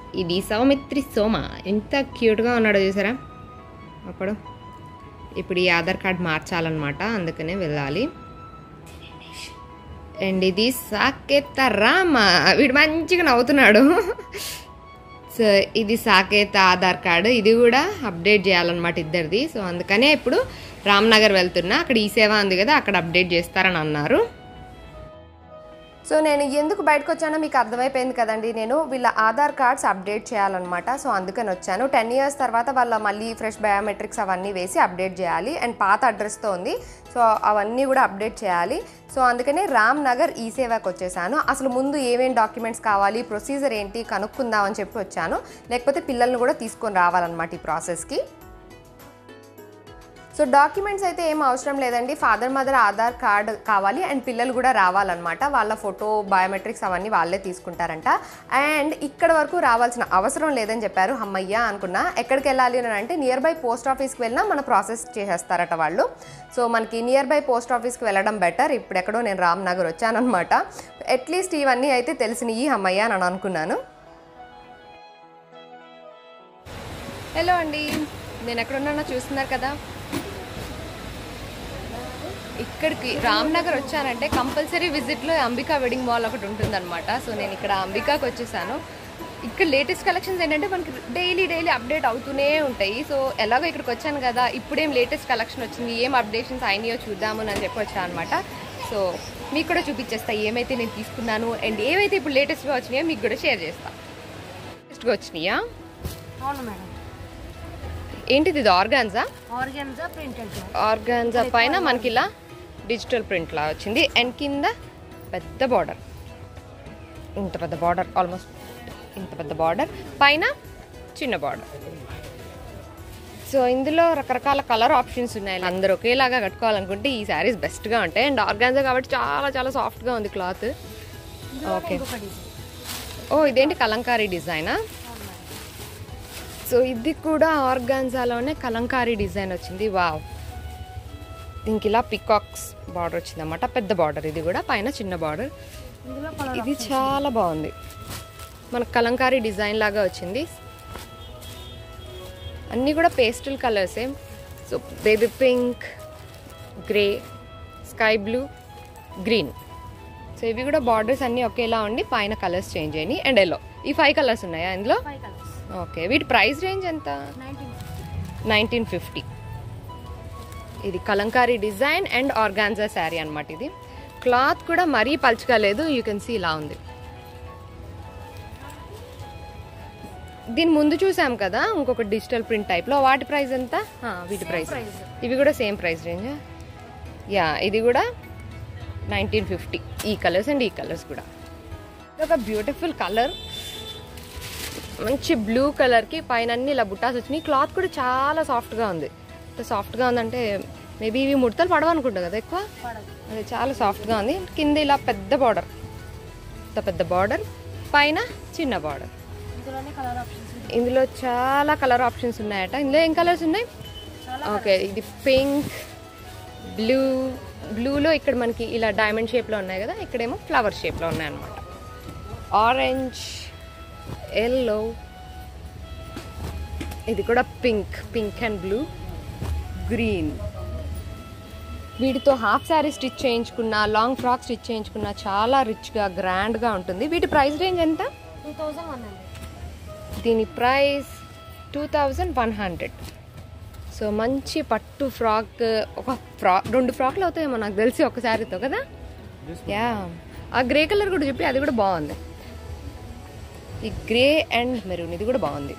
ఇది సౌమిత్రి సోమ ఎంత క్యూట్గా ఉన్నాడో చూసారా అప్పుడు ఇప్పుడు ఈ ఆధార్ కార్డ్ మార్చాలన్నమాట అందుకనే వెళ్ళాలి అండ్ ఇది సాకేత రామ వీడు మంచిగా నవ్వుతున్నాడు సో ఇది సాకేత ఆధార్ కార్డు ఇది కూడా అప్డేట్ చేయాలన్నమాట ఇద్దరిది సో అందుకనే ఇప్పుడు రామ్నగర్ వెళ్తున్నా అక్కడ ఈ సేవ ఉంది కదా అక్కడ అప్డేట్ చేస్తారని అన్నారు సో నేను ఎందుకు బయటకు వచ్చానో మీకు అర్థమైపోయింది కదండి నేను వీళ్ళ ఆధార్ కార్డ్స్ అప్డేట్ చేయాలన్నమాట సో అందుకని వచ్చాను టెన్ ఇయర్స్ తర్వాత వాళ్ళ మళ్ళీ ఫ్రెష్ బయోమెట్రిక్స్ అవన్నీ వేసి అప్డేట్ చేయాలి అండ్ పాత అడ్రస్తో ఉంది సో అవన్నీ కూడా అప్డేట్ చేయాలి సో అందుకనే రామ్ నగర్ ఈ సేవకు వచ్చేసాను అసలు ముందు ఏమేం డాక్యుమెంట్స్ కావాలి ప్రొసీజర్ ఏంటి కనుక్కుందాం అని చెప్పి వచ్చాను లేకపోతే పిల్లల్ని కూడా తీసుకొని రావాలన్నమాట ఈ ప్రాసెస్కి సో డాక్యుమెంట్స్ అయితే ఏం అవసరం లేదండి ఫాదర్ మదర్ ఆధార్ కార్డ్ కావాలి అండ్ పిల్లలు కూడా రావాలన్నమాట వాళ్ళ ఫోటో బయోమెట్రిక్స్ అవన్నీ వాళ్ళే తీసుకుంటారంట అండ్ ఇక్కడ వరకు రావాల్సిన అవసరం లేదని చెప్పారు అమ్మయ్య అనుకున్నా ఎక్కడికి వెళ్ళాలి అని అంటే నియర్ బై పోస్ట్ ఆఫీస్కి వెళ్ళినా మన ప్రాసెస్ చేసేస్తారట వాళ్ళు సో మనకి నియర్ బై పోస్ట్ ఆఫీస్కి వెళ్ళడం బెటర్ ఇప్పుడు ఎక్కడో నేను రామ్నగర్ వచ్చానమాట అట్లీస్ట్ ఇవన్నీ అయితే తెలిసినవి అమ్మయ్య అని అనుకున్నాను హలో అండి నేను ఎక్కడున్నానో చూస్తున్నారు కదా ఇక్కడికి రామ్నగర్ వచ్చానంటే కంపల్సరీ విజిట్లో అంబికా వెడ్డింగ్ మాల్ ఒకటి ఉంటుందన్నమాట సో నేను ఇక్కడ అంబికాకి వచ్చేసాను ఇక్కడ లేటెస్ట్ కలెక్షన్స్ ఏంటంటే మనకి డైలీ డైలీ అప్డేట్ అవుతూనే ఉంటాయి సో ఎలాగో ఇక్కడికి వచ్చాను కదా ఇప్పుడేం లేటెస్ట్ కలెక్షన్ వచ్చింది ఏం అప్డేషన్స్ అయినాయో చూద్దాము అని చెప్పి వచ్చాను అనమాట సో మీకు కూడా చూపించేస్తా ఏమైతే నేను తీసుకున్నాను అండ్ ఏవైతే ఇప్పుడు లేటెస్ట్గా వచ్చినాయో మీకు కూడా షేర్ చేస్తా లేటెస్ట్గా వచ్చినాయా అవును మేడం ఏంటిది ఇది ఆర్గాన్జా ఆర్గాన్జా ప్రింటెడ్ ఆర్గాన్జా పైన మనకి ఇలా డిజిటల్ ప్రింట్ లా వచ్చింది అండ్ కింద పెద్ద బార్డర్ ఇంత పెద్ద బార్డర్ ఆల్మోస్ట్ ఇంత పెద్ద బార్డర్ పైన చిన్న బార్డర్ సో ఇందులో రకరకాల కలర్ ఆప్షన్స్ ఉన్నాయి అందరూ ఒకేలాగా కట్టుకోవాలనుకుంటే ఈ శారీస్ బెస్ట్గా ఉంటాయి అండ్ ఆర్గాన్జా కాబట్టి చాలా చాలా సాఫ్ట్గా ఉంది క్లాత్ ఓకే ఇంకొక డిజైన్ ఓ ఇదేంటి కలంకారీ డిజైనా సో ఇది కూడా ఆర్గాన్జాలోనే కలంకారీ డిజైన్ వచ్చింది వావ్ దీనికి ఇలా పికాక్స్ బార్డర్ వచ్చింది అనమాట పెద్ద బార్డర్ ఇది కూడా పైన చిన్న బార్డర్ ఇందులో కలర్ ఇది చాలా బాగుంది మనకు కలంకారీ డిజైన్ లాగా వచ్చింది అన్నీ కూడా పేస్టల్ కలర్సే so baby pink grey sky blue green so ఇవి కూడా బార్డర్స్ అన్నీ ఒకేలా ఉండి పైన కలర్స్ చేంజ్ అయినాయి అండ్ ఎల్లో ఈ ఫైవ్ కలర్స్ ఉన్నాయా ఇందులో ఫైవ్ కలర్స్ ఓకే వీటి ప్రైస్ రేంజ్ ఎంత నైన్టీన్ నైన్టీన్ ఫిఫ్టీ ఇది Kalamkari design and organza sari అన్నమాట ఇది క్లాత్ కూడా మరీ పలుచగా లేదు యూ కెన్ సీ ఇలా ఉంది దీని ముందు చూసాం కదా ఇంకొక డిజిటల్ ప్రింట్ టైప్లో వాటి ప్రైస్ ఎంత ఆ, వీటి ప్రైస్ price. ఇవి కూడా సేమ్ ప్రైస్ రేంజ్ యా ఇది కూడా నైన్టీన్ ఫిఫ్టీ ఈ కలర్స్ అండ్ ఈ కలర్స్ కూడా ఇది ఒక బ్యూటిఫుల్ కలర్ మంచి బ్లూ కలర్కి పైన అన్ని ఇలా బుట్టాస్ వచ్చినాయి క్లాత్ కూడా చాలా సాఫ్ట్గా ఉంది ఎంత సాఫ్ట్గా ఉందంటే మేబీ ఇవి ముడతలు పడవు అనుకుంటా కదా ఎక్కువ పడదు అది చాలా సాఫ్ట్గా ఉంది కింద ఇలా పెద్ద బార్డర్ ఇంత పెద్ద బార్డర్ పైన చిన్న బార్డర్ ఇందులోనే కలర్ ఆప్షన్స్ ఇందులో చాలా కలర్ ఆప్షన్స్ ఉన్నాయట ఇందులో ఏం కలర్స్ ఉన్నాయి ఓకే ఇది పింక్ బ్లూ బ్లూలో ఇక్కడ మనకి ఇలా డైమండ్ షేప్లో ఉన్నాయి కదా ఇక్కడేమో ఫ్లవర్ షేప్లో ఉన్నాయి అనమాట ఆరెంజ్ ఎల్లో ఇది కూడా pink pink and blue green వీటితో హాఫ్ శారీ స్టిచ్ చేయించుకున్న లాంగ్ ఫ్రాక్ స్టిచ్ చేయించుకున్న చాలా రిచ్గా గ్రాండ్గా ఉంటుంది వీటి ప్రైస్ రేంజ్ ఎంత టూ థౌజండ్ వన్ హండ్రెడ్ దీని price two thousand one hundred so మంచి పట్టు ఫ్రాక్ ఒక ఫ్రాక్ రెండు ఫ్రాక్లు అవుతాయేమో నాకు తెలిసి ఒక శారీతో కదా యా ఆ గ్రే కలర్ కూడా చెప్పి అది కూడా బాగుంది ఈ గ్రే అండ్ మెరూన్ ఇది కూడా బాగుంది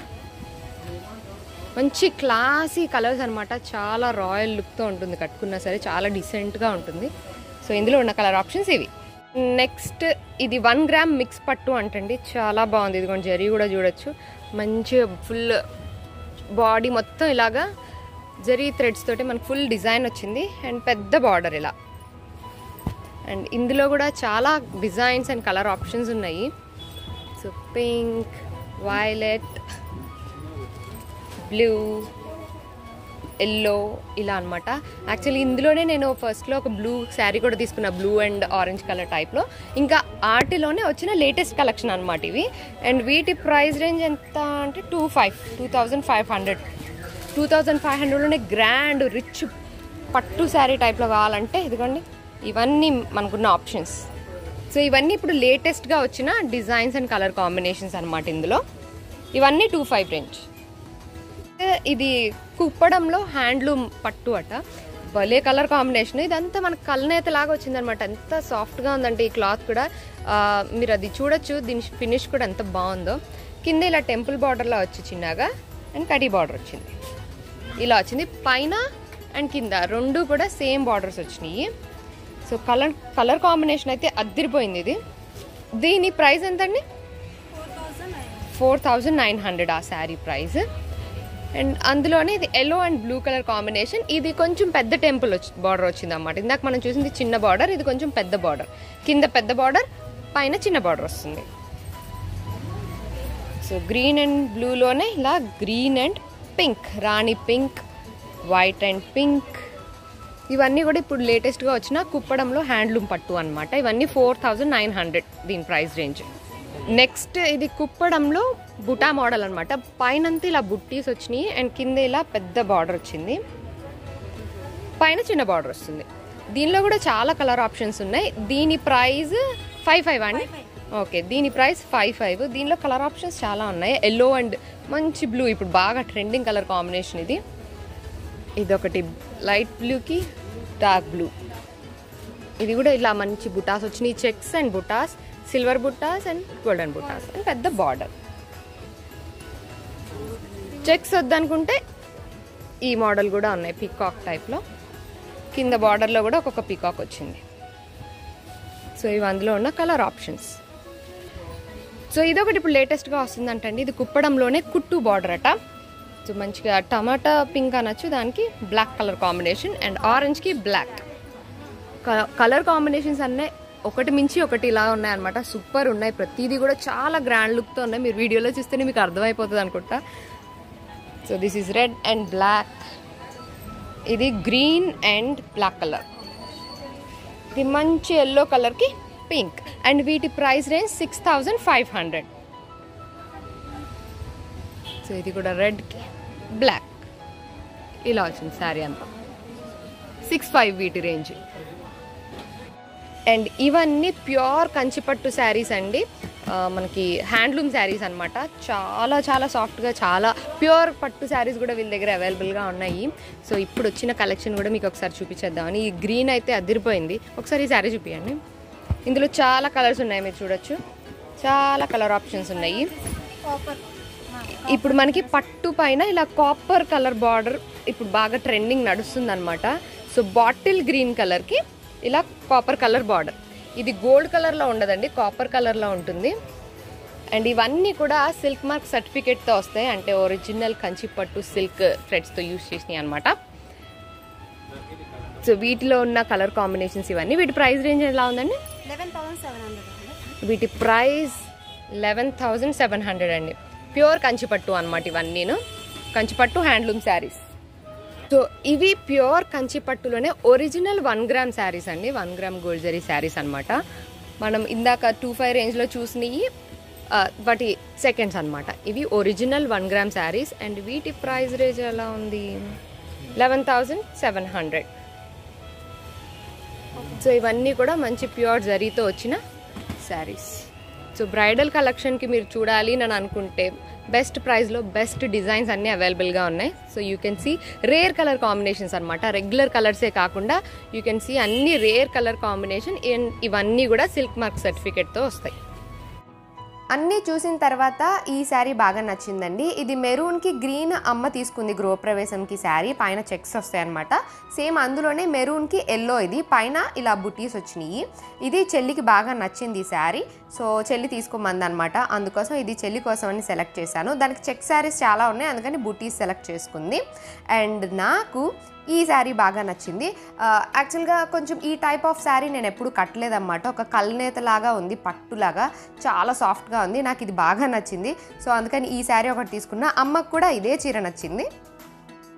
మంచి క్లాసీ కలర్స్ అనమాట చాలా రాయల్ లుక్తో ఉంటుంది కట్టుకున్నా సరే చాలా డిసెంట్గా ఉంటుంది సో ఇందులో ఉన్న కలర్ ఆప్షన్స్ ఇవి నెక్స్ట్ ఇది వన్ గ్రామ్ మిక్స్ పట్టు అంటండి చాలా బాగుంది ఇదిగోండి జరీ కూడా చూడొచ్చు మంచి ఫుల్ బాడీ మొత్తం ఇలాగా జరీ థ్రెడ్స్ తోటి మనకు ఫుల్ డిజైన్ వచ్చింది అండ్ పెద్ద బార్డర్ ఇలా అండ్ ఇందులో కూడా చాలా డిజైన్స్ అండ్ కలర్ ఆప్షన్స్ ఉన్నాయి so pink violet blue yellow ఇలా అనమాట యాక్చువల్లీ ఇందులోనే నేను ఫస్ట్లో ఒక బ్లూ శారీ కూడా తీసుకున్న బ్లూ అండ్ ఆరెంజ్ కలర్ టైప్లో ఇంకా ఆర్టిలోనే వచ్చిన లేటెస్ట్ కలెక్షన్ అనమాట ఇవి అండ్ వీటి ప్రైస్ రేంజ్ ఎంత అంటే two five two thousand five hundred two thousand five హండ్రెడ్లోనే గ్రాండ్ రిచ్ పట్టు శారీ టైప్లో కావాలంటే ఇదిగోండి ఇవన్నీ మనకున్న ఆప్షన్స్ సో ఇవన్నీ ఇప్పుడు లేటెస్ట్గా వచ్చిన డిజైన్స్ అండ్ కలర్ కాంబినేషన్స్ అనమాట ఇందులో ఇవన్నీ టూ ఫైవ్ రేంజ్ ఇది కుప్పడంలో హ్యాండ్లూమ్ పట్టు అట భలే కలర్ కాంబినేషన్ ఇదంతా మనకు కలనేత లాగా వచ్చిందనమాట ఎంత సాఫ్ట్గా ఉందంటే ఈ క్లాత్ కూడా ఆ, మీరు అది చూడొచ్చు దీని ఫినిష్ కూడా ఎంత బాగుందో కింద ఇలా టెంపుల్ బార్డర్లా వచ్చి చిన్నగా అండ్ కటీ బార్డర్ వచ్చింది ఇలా వచ్చింది పైన అండ్ కింద రెండు కూడా సేమ్ బార్డర్స్ వచ్చినాయి సో కలర్ కలర్ కాంబినేషన్ అయితే అద్దరిపోయింది ఇది దీని ప్రైస్ ఎంతండి ఫోర్ థౌజండ్ నైన్ హండ్రెడ్ ఆ శారీ ప్రైస్ అండ్ అందులోనే ఇది yellow and blue colour combination ఇది కొంచెం పెద్ద టెంపుల్ వచ్చి బార్డర్ వచ్చింది అన్నమాట ఇందాక మనం చూసింది చిన్న బార్డర్ ఇది కొంచెం పెద్ద బార్డర్ కింద పెద్ద బార్డర్ పైన చిన్న బార్డర్ వస్తుంది సో గ్రీన్ అండ్ బ్లూలోనే ఇలా green and pink rani pink white and pink ఇవన్నీ కూడా ఇప్పుడు లేటెస్ట్గా వచ్చిన కుప్పడంలో హ్యాండ్లూమ్ పట్టు అనమాట ఇవన్నీ ఫోర్ థౌజండ్ నైన్ హండ్రెడ్ దీని ప్రైస్ రేంజ్ నెక్స్ట్ ఇది కుప్పడంలో బుటా మోడల్ అనమాట పైనంతా ఇలా బుట్టీస్ వచ్చినాయి అండ్ కింద ఇలా పెద్ద బార్డర్ వచ్చింది పైన చిన్న బార్డర్ వస్తుంది దీనిలో కూడా చాలా కలర్ ఆప్షన్స్ ఉన్నాయి దీని ప్రైస్ ఫైవ్ ఫైవ్ అండి ఓకే దీని ప్రైస్ ఫైవ్ ఫైవ్ దీనిలో కలర్ ఆప్షన్స్ చాలా ఉన్నాయి ఎల్లో అండ్ మంచి బ్లూ ఇప్పుడు బాగా ట్రెండింగ్ కలర్ కాంబినేషన్ ఇది ఇదొకటి లైట్ బ్లూకి డార్క్ బ్లూ ఇది కూడా ఇలా మంచి బుటాస్ వచ్చినాయి checks and butas silver butas and golden butas and పెద్ద బార్డర్ చెక్స్ వద్దనుకుంటే ఈ మోడల్ కూడా ఉన్నాయి పీకాక్ టైప్లో కింద బార్డర్లో కూడా ఒక్కొక్క పీకాక్ వచ్చింది సో ఇవి అందులో ఉన్న కలర్ ఆప్షన్స్ సో ఇదొకటి ఇప్పుడు లేటెస్ట్గా వస్తుందంటండి ఇది కుప్పడంలోనే కుట్టు బార్డర్ అట సో మంచిగా టమాటా పింక్ అనొచ్చు దానికి బ్లాక్ కలర్ కాంబినేషన్ అండ్ ఆరెంజ్కి బ్లాక్ కలర్ కాంబినేషన్స్ అన్నీ ఒకటి మించి ఒకటి ఇలా ఉన్నాయి అనమాట సూపర్ ఉన్నాయి ప్రతిదీ కూడా చాలా గ్రాండ్ లుక్తో ఉన్నాయి మీరు వీడియోలో చూస్తేనే మీకు అర్థమైపోతుంది అనుకుంటా so this is red and black ఇది గ్రీన్ అండ్ బ్లాక్ కలర్ ఇది మంచి ఎల్లో కలర్కి పింక్ అండ్ వీటి price range six thousand five hundred so ఇది కూడా రెడ్కి బ్లాక్ ఇలా వచ్చింది శారీ అంతా సిక్స్ ఫైవ్ వీటి రేంజ్ అండ్ ఇవన్నీ ప్యూర్ కంచిపట్టు శారీస్ అండి ఆ, మనకి హ్యాండ్లూమ్ శారీస్ అన్నమాట చాలా చాలా సాఫ్ట్గా చాలా ప్యూర్ పట్టు శారీస్ కూడా వీళ్ళ దగ్గర అవైలబుల్గా ఉన్నాయి సో ఇప్పుడు వచ్చిన కలెక్షన్ కూడా మీకు ఒకసారి చూపించేద్దామని ఈ గ్రీన్ అయితే అదిరిపోయింది ఒకసారి ఈ శారీ చూపించండి ఇందులో చాలా కలర్స్ ఉన్నాయి మీరు చూడొచ్చు చాలా కలర్ ఆప్షన్స్ ఉన్నాయి కాపర్ ఇప్పుడు మనకి పట్టు పైన ఇలా కాపర్ కలర్ బార్డర్ ఇప్పుడు బాగా ట్రెండింగ్ నడుస్తుంది అనమాట సో బాటిల్ గ్రీన్ కలర్కి ఇలా కాపర్ కలర్ బార్డర్ ఇది గోల్డ్ కలర్లో ఉండదండి కాపర్ కలర్లో ఉంటుంది అండ్ ఇవన్నీ కూడా సిల్క్ మార్క్ సర్టిఫికేట్తో వస్తాయి అంటే ఒరిజినల్ కంచి పట్టు సిల్క్ థ్రెడ్స్తో యూస్ చేసినాయి అనమాట సో వీటిలో ఉన్న కలర్ కాంబినేషన్స్ ఇవన్నీ వీటి ప్రైస్ రేంజ్ ఎలా ఉందండి లెవెన్ థౌసండ్ సెవెన్ హండ్రెడ్ అండి వీటి price eleven thousand seven hundred అండి ప్యూర్ కంచిపట్టు అనమాట ఇవన్నీను కంచిపట్టు హ్యాండ్లూమ్ శారీస్ సో ఇవి ప్యూర్ కంచిపట్టులోనే ఒరిజినల్ వన్ గ్రామ్ శారీస్ అండి one gram gold zari saris అనమాట మనం ఇందాక టూ ఫైవ్ రేంజ్లో చూసినవి ఆ, వాటి సెకండ్స్ అనమాట ఇవి original one gram saris and వీటి ప్రైస్ రేంజ్ ఎలా ఉంది eleven thousand seven hundred so ఇవన్నీ కూడా మంచి ప్యూర్ జరీతో వచ్చిన శారీస్ సో బ్రైడల్ కలెక్షన్కి మీరు చూడాలి అని అనుకుంటే బెస్ట్ ప్రైస్లో బెస్ట్ డిజైన్స్ అన్నీ అవైలబుల్గా ఉన్నాయి so you can see rare colour combinations అనమాట రెగ్యులర్ కలర్సే కాకుండా యూ కెన్ సీ అన్ని రేర్ కలర్ కాంబినేషన్ ఇవన్నీ కూడా సిల్క్ మార్క్ సర్టిఫికేట్తో వస్తాయి అన్నీ చూసిన తర్వాత ఈ శారీ బాగా నచ్చిందండి ఇది మెరూన్కి గ్రీన్ అమ్మ తీసుకుంది గృహప్రవేశంకి శారీ పైన చెక్స్ వస్తాయి అనమాట సేమ్ అందులోనే మెరూన్కి ఎల్లో ఇది పైన ఇలా బుటీస్ వచ్చినాయి ఇది చెల్లికి బాగా నచ్చింది ఈ శారీ సో చెల్లి తీసుకోమంది అనమాట అందుకోసం ఇది చెల్లి కోసం అని సెలెక్ట్ చేశాను దానికి చెక్ శారీస్ చాలా ఉన్నాయి అందుకని బుటీస్ సెలెక్ట్ చేసుకుంది అండ్ నాకు ఈ శారీ బాగా నచ్చింది ఆ, యాక్చువల్గా కొంచెం ఈ టైప్ ఆఫ్ శారీ నేను ఎప్పుడు కట్టలేదన్నమాట ఒక కల్నేత లాగా ఉంది పట్టులాగా చాలా సాఫ్ట్గా ఉంది నాకు ఇది బాగా నచ్చింది సో అందుకని ఈ శారీ ఒకటి తీసుకున్నా అమ్మకు కూడా ఇదే చీర నచ్చింది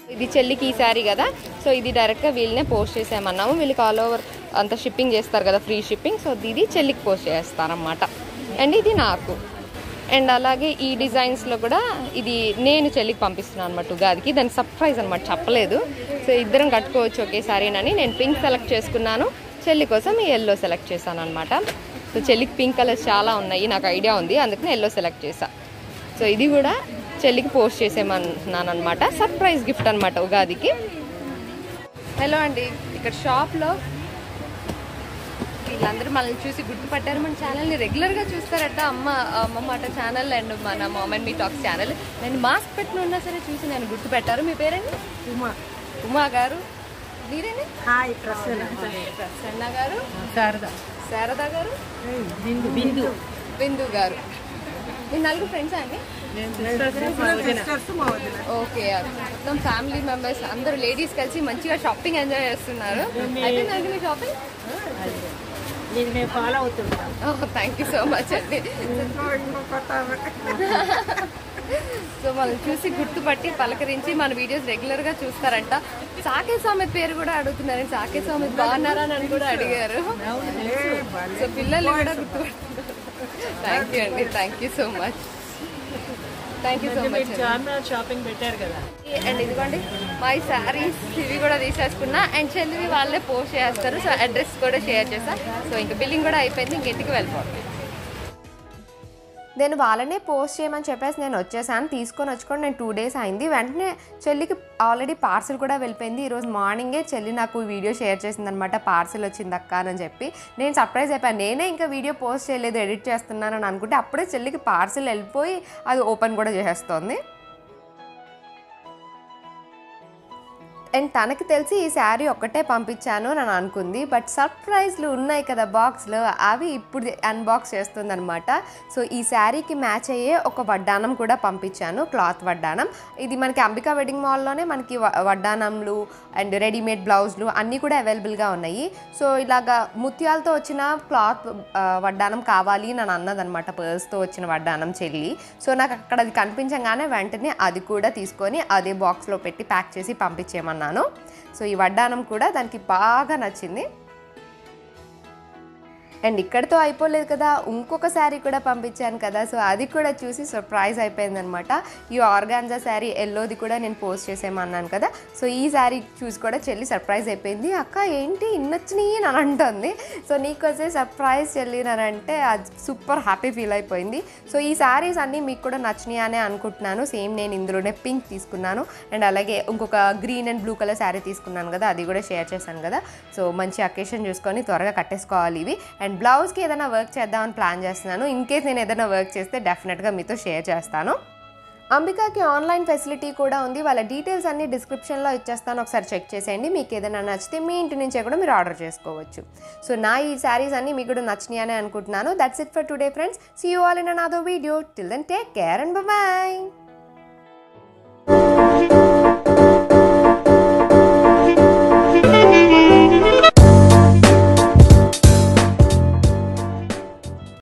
ఇది చెల్లికి ఈ శారీ కదా సో ఇది డైరెక్ట్గా వీళ్ళనే పోస్ట్ చేసామన్నాము వీళ్ళకి ఆల్ ఓవర్ అంత షిప్పింగ్ చేస్తారు కదా ఫ్రీ షిప్పింగ్ సో ఇది చెల్లికి పోస్ట్ చేస్తారనమాట అండ్ ఇది నాకు అండ్ అలాగే ఈ డిజైన్స్లో కూడా ఇది నేను చెల్లికి పంపిస్తున్నాను అనమాట ఉగాదికి దానికి సర్ప్రైజ్ అనమాట చెప్పలేదు సో ఇద్దరం కట్టుకోవచ్చు ఒకేసారినని నేను పింక్ సెలెక్ట్ చేసుకున్నాను చెల్లి కోసం ఈ ఎల్లో సెలెక్ట్ చేశాను అనమాట సో చెల్లికి పింక్ కలర్స్ చాలా ఉన్నాయి నాకు ఐడియా ఉంది అందుకని ఎల్లో సెలెక్ట్ చేశా సో ఇది కూడా చెల్లికి పోస్ట్ చేసేమన్నాను అనమాట సర్ప్రైజ్ గిఫ్ట్ అనమాట ఉగాదికి హలో అండి ఇక్కడ షాప్లో వీళ్ళందరూ మనల్ని చూసి గుర్తుపట్టారు మన ఛానల్ని రెగ్యులర్గా చూస్తారట అమ్మ అమ్మ మాట ఛానల్ అండ్ మన mom and me talks channel నేను మాస్క్ పెట్టిన ఉన్నా సరే చూసి నేను గుర్తుపెట్టారు మీ పేరండి ఉమా ఉమా గారు మీరేంటి హాయ్ ప్రసన్న ప్రసన్న గారు శారద శారద గారు బిందు బిందు బిందు గారు మీ నలుగురు ఫ్రెండ్స్ అండి సిస్టర్స్ మా వదిన ఓకే మొత్తం ఫ్యామిలీ మెంబర్స్ అందరూ లేడీస్ కలిసి మంచిగా షాపింగ్ ఎంజాయ్ చేస్తున్నారు అయిపోయిందండి మీ షాపింగ్ నేను మేము ఫాలో అవుతుంటాం థ్యాంక్ యూ సో మచ్ అండి సో మనం చూసి గుర్తుపట్టి పలకరించి మన వీడియోస్ రెగ్యులర్ గా చూస్తారంట సాకే స్వామి పేరు కూడా అడుగుతున్నారు సాకే స్వామి బాగున్నారా అని కూడా అడిగారు సో పిల్లల్ని కూడా గుర్తుపడుతున్నారు థ్యాంక్ యూ అండి thank you so much thank you so much Charminar shopping పెట్టారు కదా అండ్ ఇదిగోండి మా ఈ శారీస్ ఇవి కూడా తీసేసుకున్నా అండ్ చెల్లివి వాళ్ళే పోస్ట్ చేస్తారు సో అడ్రస్ కూడా షేర్ చేస్తా సో ఇంకా బిల్లింగ్ కూడా అయిపోయింది ఇంకెందుకు వెళ్ళిపోవాలి నేను వాళ్ళనే పోస్ట్ చేయమని చెప్పేసి నేను వచ్చేసాను తీసుకొని వచ్చుకొని నేను టూ డేస్ అయింది వెంటనే చెల్లికి ఆల్రెడీ పార్సిల్ కూడా వెళ్ళిపోయింది ఈరోజు మార్నింగే చెల్లి నాకు వీడియో షేర్ చేసింది అనమాట పార్సిల్ వచ్చింది అక్క అని చెప్పి నేను సర్ప్రైజ్ అయిపోయాను నేనే ఇంకా వీడియో పోస్ట్ చేయలేదు ఎడిట్ చేస్తున్నాను అని అనుకుంటే అప్పుడే చెల్లికి పార్సిల్ వెళ్ళిపోయి అది ఓపెన్ కూడా చేసేస్తోంది అండ్ తనకి తెలిసి ఈ శారీ ఒక్కటే పంపించాను అని అనుకుంది బట్ సర్ప్రైజ్లు ఉన్నాయి కదా బాక్స్లో అవి ఇప్పుడు అన్బాక్స్ చేస్తుందనమాట సో ఈ శారీకి మ్యాచ్ అయ్యే ఒక వడ్డానం కూడా పంపించాను క్లాత్ వడ్డానం ఇది మనకి అంబికా వెడ్డింగ్ మాల్లోనే మనకి వ- వడ్డానంలు అండ్ రెడీమేడ్ బ్లౌజ్లు అన్నీ కూడా అవైలబుల్గా ఉన్నాయి సో ఇలాగా ముత్యాలతో వచ్చిన క్లాత్ ఆ, వడ్డానం కావాలి అని అన్నదనమాట పర్స్తో వచ్చిన వడ్డానం చెల్లి సో నాకు అక్కడ అది కనిపించగానే వెంటనే అది కూడా తీసుకొని అదే బాక్స్లో పెట్టి ప్యాక్ చేసి పంపించేయమన్నాను సో ఈ వడ్డానం కూడా దానికి బాగా నచ్చింది అండ్ ఇక్కడితో అయిపోలేదు కదా ఇంకొక శారీ కూడా పంపించాను కదా సో అది కూడా చూసి సర్ప్రైజ్ అయిపోయిందనమాట ఈ ఆర్గాన్జా శారీ ఎల్లోది కూడా నేను పోస్ట్ చేసేమన్నాను కదా సో ఈ శారీ చూసి కూడా చెల్లి సర్ప్రైజ్ అయిపోయింది అక్క ఏంటి ఇన్నొచ్చినాయి అని అంటుంది సో నీకొచ్చే సర్ప్రైజ్ చెల్లి అని అంటే అది సూపర్ హ్యాపీ ఫీల్ అయిపోయింది సో ఈ శారీస్ అన్నీ మీకు కూడా నచ్చినాయి అనే అనుకుంటున్నాను సేమ్ నేను ఇందులోనే పింక్ తీసుకున్నాను అండ్ అలాగే ఇంకొక green and blue colour sari తీసుకున్నాను కదా అది కూడా షేర్ చేశాను కదా సో మంచి అకేషన్ చూసుకొని త్వరగా కట్టేసుకోవాలి ఇవి అండ్ బ్లౌజ్కి ఏదైనా వర్క్ చేద్దామని ప్లాన్ చేస్తున్నాను ఇన్ కేస్ నేను ఏదైనా వర్క్ చేస్తే డెఫినెట్గా మీతో షేర్ చేస్తాను అంబికాకి ఆన్లైన్ ఫెసిలిటీ కూడా ఉంది వాళ్ళ డీటెయిల్స్ అన్ని డిస్క్రిప్షన్లో ఇచ్చేస్తాను ఒకసారి చెక్ చేసేయండి మీకు ఏదైనా నచ్చితే మీ ఇంటి నుంచే కూడా మీరు ఆర్డర్ చేసుకోవచ్చు సో నా ఈ శారీస్ అన్ని మీకు కూడా నచ్చినాయి అని అనుకుంటున్నాను that's it for today friends see you all in another video till then take care and bye